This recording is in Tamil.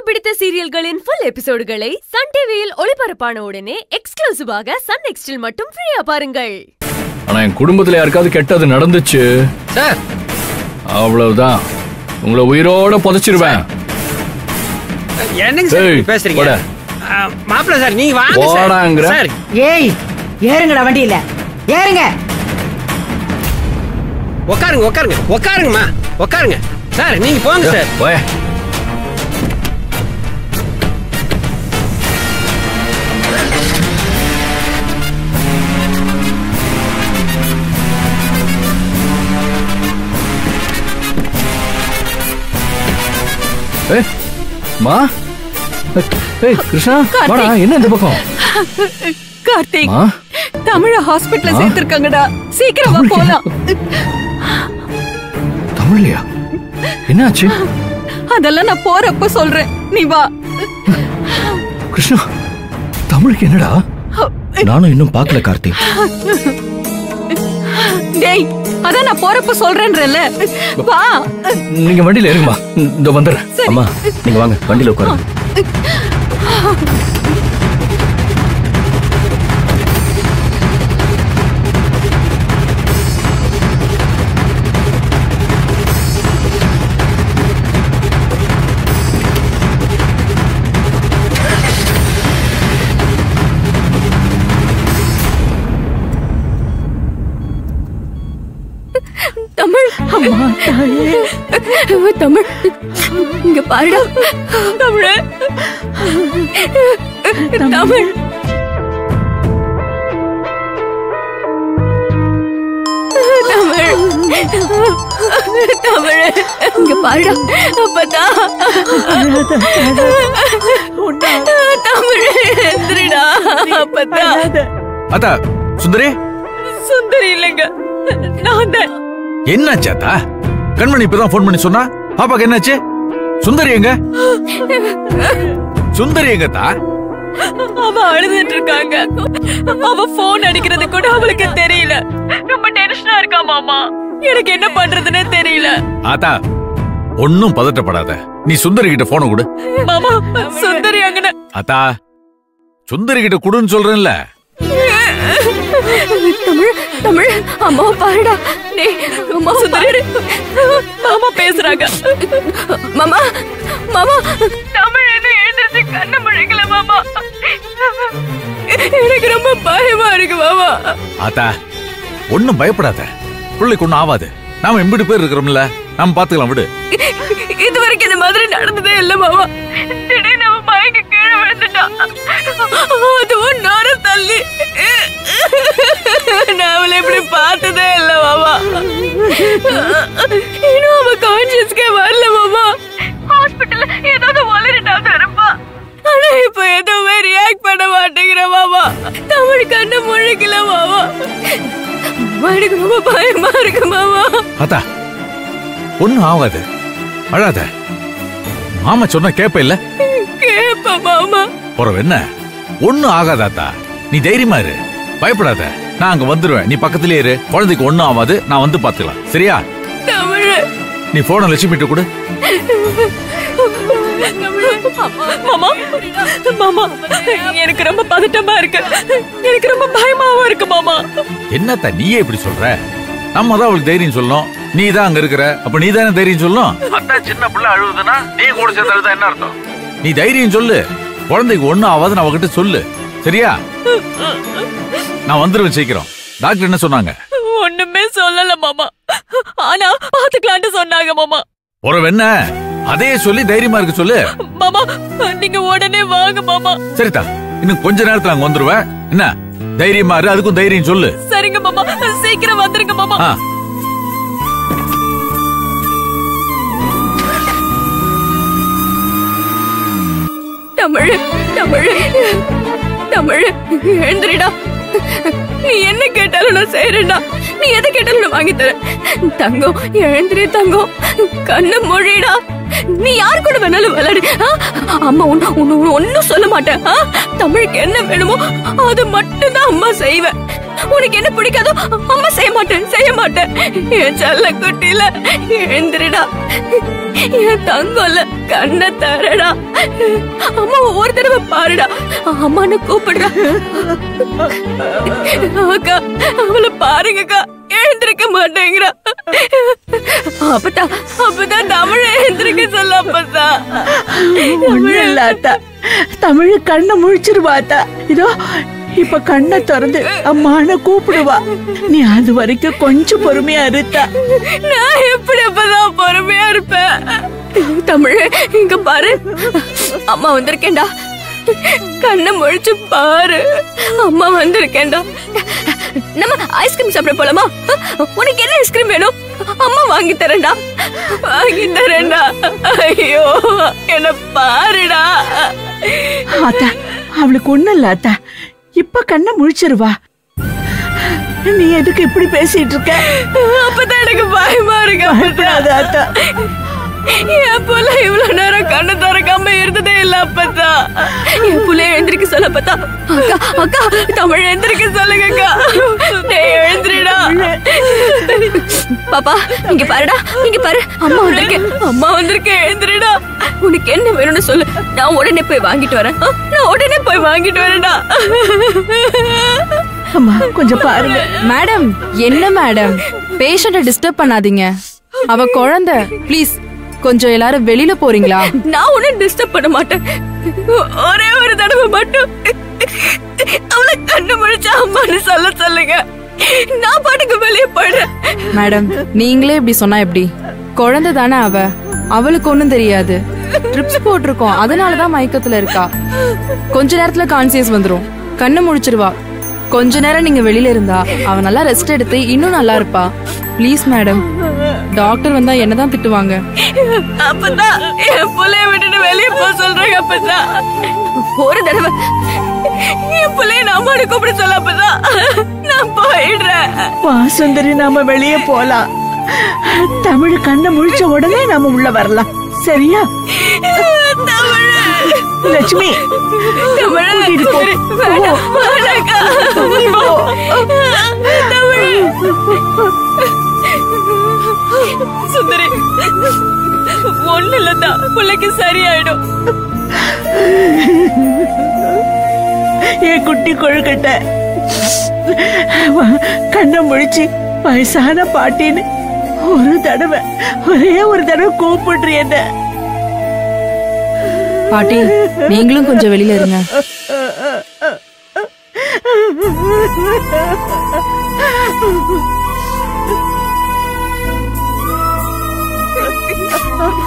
பிடித்த சீரியல்களின் ஃபுல் எபிசோடுகளை சன் டிவியில் ஒளிபரப்பான உடனே எக்ஸ்க்ளூசிவாக சன் நெக்ஸ்டில் மட்டும் ஃப்ரீயா பாருங்கள் ஆனா என் குடும்பத்துல யாருக்காவது கெட்டது நடந்துச்சு சார் அவ்வளவுதான் உங்களை உயிரோட புதைச்சிருவேன் என்னங்க சார் ஏய், இப்படி பேசுறீங்க போடா. ஆ, மாப்பிள்ளை சார் நீங்க வாங்க போடாங்கிற. சார் சார் ஏய் ஏறுங்கடா வண்டியில ஏறுங்க உட்காருங்க உட்காருங்க உட்காருங்கம்மா உட்காருங்க சார் நீங்க போங்க சார் போய ஏய், மா ஏய் கிருஷ்ணா வாடா என்ன இந்த பக்கம் கார்த்திக் மா தமிழ ஹாஸ்பிடல்ல ஆ? சேர்த்திருக்காங்கடா சீக்கிரமா போலாம் தமிழ்லையா என்னாச்சு அதெல்லாம் நான் போறப்ப சொல்றேன் நீ வா கிருஷ்ணா தமிழுக்கு என்னடா நானும் இன்னும் பார்க்கல கார்த்திக் டேய் அதான் நான் போறப்ப சொல்றேன்றல வா நீங்க வண்டியில இருங்கம்மா இந்த வந்துடுறேன் அம்மா நீங்க வாங்க வண்டியில உட்காருங்க தமிழ் அம்மா தாயே தமிழ் இங்க பாருடா தமிழ் தமிழ் தமிழ் தமிழ் இங்க பாருடா அப்பதான் தமிழ் எந்திரிடா அப்பதான் அத்தா சுந்தரி சுந்தரி இல்லைங்க நான் தான் என்னாச்சு அத்தா கண்மணி இப்பதான் ஃபோன் பண்ணி சொன்னா பாப்பாக்கு என்னாச்சு சுந்தரி எங்க சுந்தரி எங்க தா அவ அழுதுட்டு இருக்காங்க அவ போன் அடிக்கிறது கூட அவளுக்கு தெரியல ரொம்ப டென்ஷனா இருக்கா மாமா எனக்கு என்ன பண்றதுன்னே தெரியல ஆத்தா ஒன்னும் பதட்டப்படாத நீ சுந்தரி கிட்ட போன கொடு மாமா சுந்தரி அங்கன அத்தா சுந்தரி கிட்ட குடுன்னு சொல்றேன்ல தமிழ் தமிழ் அம்மா பாருடா டேய் அம்மா சுந்தரி மாமா பேசுறாங்க மாமா மாமா தமிழ் என்ன எழுந்திருச்சு கண்ணு முழிக்கல மாமா எனக்கு ரொம்ப பயமா இருக்கு மாமா ஆத்தா ஒன்னும் பயப்படாத பிள்ளைக்கு ஒண்ணும் ஆகாது நாம எம்பிட்டு பேர் இருக்கிறோம்ல நாம பாத்துக்கலாம் விடு இது வரைக்கும் இந்த மாதிரி நடந்ததே இல்ல மாமா திடீர்னு அவ மயக்க கீழே விழுந்துட்டான் அதுவும் நேர தள்ளி நான் அவளை இப்படி பார்த்ததே இல்ல மாமா இன்னும் அவ கான்சியஸ்க்கே வரல மாமா ஹாஸ்பிட்டல்ல ஏதாவது வளரிட்டாவது இருப்பா ஆனா இப்ப எதுவுமே ரியாக்ட் பண்ண மாட்டேங்கிற மாமா தமிழ் கண்ணு முழிக்கல மாமா அம்மா, எனக்கு ரொம்ப பயமா இருக்கு மாமா அத்தா ஒண்ணும் ஆகாது அழாத மாமா சொன்ன கேப்ப இல்ல கேப்ப மாமா போறவ என்ன ஒண்ணும் ஆகாதாத்தா நீ தைரியமா இரு பயப்படாத நான் அங்க வந்துருவேன் நீ பக்கத்திலே இரு குழந்தைக்கு ஒண்ணும் ஆகாது நான் வந்து பாத்துக்கலாம் சரியா தமிழ் நீ போன லட்சுமி கிட்ட கொடு மாமா மாமா எனக்கு ரொம்ப பதட்டமா இருக்கு எனக்கு ரொம்ப பயமாவும் இருக்கு மாமா என்னத்தா நீயே இப்படி சொல்ற நம்ம தான் அவளுக்கு தைரியம் சொல்லணும் நீ தான் அங்க இருக்கிற அப்ப நீ தானே தைரியம் சொல்லணும் அதான் சின்ன பிள்ளை அழுகுதுன்னா நீ கூட சேர்ந்து அழுதா என்ன அர்த்தம் நீ தைரியம் சொல்லு குழந்தைக்கு ஒண்ணும் ஆகாதுன்னு அவகிட்ட சொல்லு சரியா நான் வந்துருவேன் சீக்கிரம் டாக்டர் என்ன சொன்னாங்க ஒண்ணுமே சொல்லல மாமா ஆனா பாத்துக்கலாம்னு சொன்னாங்க மாமா உறவு என்ன அதே சொல்லி தைரியமா இருக்க சொல்லு மாமா நீங்க உடனே வாங்க மாமா சரிதா இன்னும் கொஞ்ச நேரத்துல அங்க வந்துருவேன் என்ன தைரியமா இரு அதுக்கும் தைரியம் சொல்லு சரிங்க மாமா சீக்கிரம் வந்துருங்க மாமா ஆ தமிழ் தமிழ் தமிழ் எழுந்திரிடா நீ என்ன கேட்டாலும் நான் செய்யறேன்டா நீ எதை கேட்டாலும் நான் வாங்கி தரேன் தங்கம் எழுந்திரி தங்கம் கண்ணு மொழிடா நீ யார் கூட வேணாலும் விளையாடு ஆ? அம்மா ஒன்னு ஒன்னு ஒன்னும் சொல்ல மாட்டேன் ஆ? தமிழுக்கு என்ன வேணுமோ அது மட்டும் தான் அம்மா செய்வேன் உனக்கு என்ன பிடிக்காதோ அம்மா செய்ய மாட்டேன் செய்ய மாட்டேன் என் செல்ல குட்டியில எழுந்திரிடா என் தங்கம்ல கண்ணை தரடா அம்மா ஒரு தடவை பாருடா அம்மான்னு கூப்பிடுறா அக்கா அவளை பாருங்கக்கா எழுந்திருக்க மாட்டேங்கிறா அப்பதா அப்பதான் தமிழ எழுந்திருக்க சொல்ல அப்பதா ஒண்ணும் இல்ல அத்தா தமிழ் கண்ணை முழிச்சிருவாத்தா இதோ இப்ப கண்ணை திறந்து அம்மான கூப்பிடுவா நீ அது வரைக்கும் கொஞ்சம் பொறுமையா இருத்தா நான் எப்படி அப்பதான் பொறுமையா இருப்பேன் தமிழ் இங்க பாரு அம்மா வந்திருக்கேன்டா கண்ணை முழிச்சு பாரு அம்மா வந்திருக்கேன்டா நம்ம ஐஸ்கிரீம் சாப்பிட போலாமா உனக்கு என்ன ஐஸ்கிரீம் வேணும் அம்மா வாங்கி தரேன்டா வாங்கி தரேன்டா ஐயோ என்ன பாருடா அத்தா அவளுக்கு ஒண்ணும் இல்ல அத்தா இப்ப கண்ணை முழிச்சிருவா நீ எதுக்கு இப்படி பேசிட்டு இருக்க அப்பதான் எனக்கு பயமா இருக்கு பயப்படாத அத்தா என் புள்ள இவ்வளவு நேரம் கண்ணு திறக்காம இருந்ததே இல்ல அப்பதா என் புள்ள எழுந்திருக்க சொல்ல பார்த்தா அக்கா அக்கா தமிழ் எழுந்திருக்க சொல்லுங்க அக்கா டேய் எழுந்திரிடா பாப்பா இங்க பாருடா இங்க பாரு அம்மா வந்திருக்கேன் அம்மா வந்திருக்கேன் எழுந்திரிடா உனக்கு என்ன வேணும்னு சொல்லு நான் உடனே போய் வாங்கிட்டு வரேன் ஆ, நான் உடனே போய் வாங்கிட்டு வரேன்டா அம்மா கொஞ்சம் பாருங்க மேடம் என்ன மேடம் பேஷண்ட டிஸ்டர்ப் பண்ணாதீங்க அவ குழந்தை ப்ளீஸ் கொஞ்சம் எல்லாரும் வெளியில போறீங்களா நான் உன்னை டிஸ்டர்ப் பண்ண மாட்டேன் ஒரே ஒரு தடவை மட்டும் அவளை கண்ணு முழிச்சா அம்மான்னு சொல்ல சொல்லுங்க நான் பாட்டுக்கு வெளியே போயிடுறேன் மேடம் நீங்களே இப்படி சொன்னா எப்படி குழந்தை தானே அவ அவளுக்கு ஒண்ணும் தெரியாது ட்ரிப்ஸ் போட்டிருக்கோம் அதனாலதான் மயக்கத்துல இருக்கா கொஞ்ச நேரத்துல கான்சியஸ் வந்துரும் கண்ணு முழிச்சிருவா கொஞ்ச நேரம் நீங்க வெளியில இருந்தா அவ நல்லா ரெஸ்ட் எடுத்து இன்னும் நல்லா இருப்பா ப்ளீஸ் மேடம் டாக்டர் வந்தா என்னதான் திட்டுவாங்க அப்பதான் என் பிள்ளைய விட்டுட்டு வெளியே போக சொல்றாங்க அப்பதான் ஒரு தடவை என் பிள்ளைய நான் அம்மானு கூப்பிட சொல்ல அப்பதான் நான் போயிடுறேன் வா சுந்தரி நாம வெளியே போலாம் தமிழ் கண்ணை முழிச்ச உடனே நாம உள்ள வரலாம் சரியா தமிழ் லட்சுமி தமிழ் கூட்டிட்டு போ. வேண்டாம், வேண்டாம்க்கா. தமிழ் சுந்தரி ஒண்ணு இல்லதா பிள்ளைக்கு சரியாயிடும் என் குட்டி கொழுக்கட்டை வா, கண்ணை முழிச்சு வயசான பாட்டின்னு ஒரு தடவை ஒரே ஒரு தடவை கூப்பிடுறீ என்ன பாட்டி நீங்களும் கொஞ்சம் வெளியில இருங்க ஆ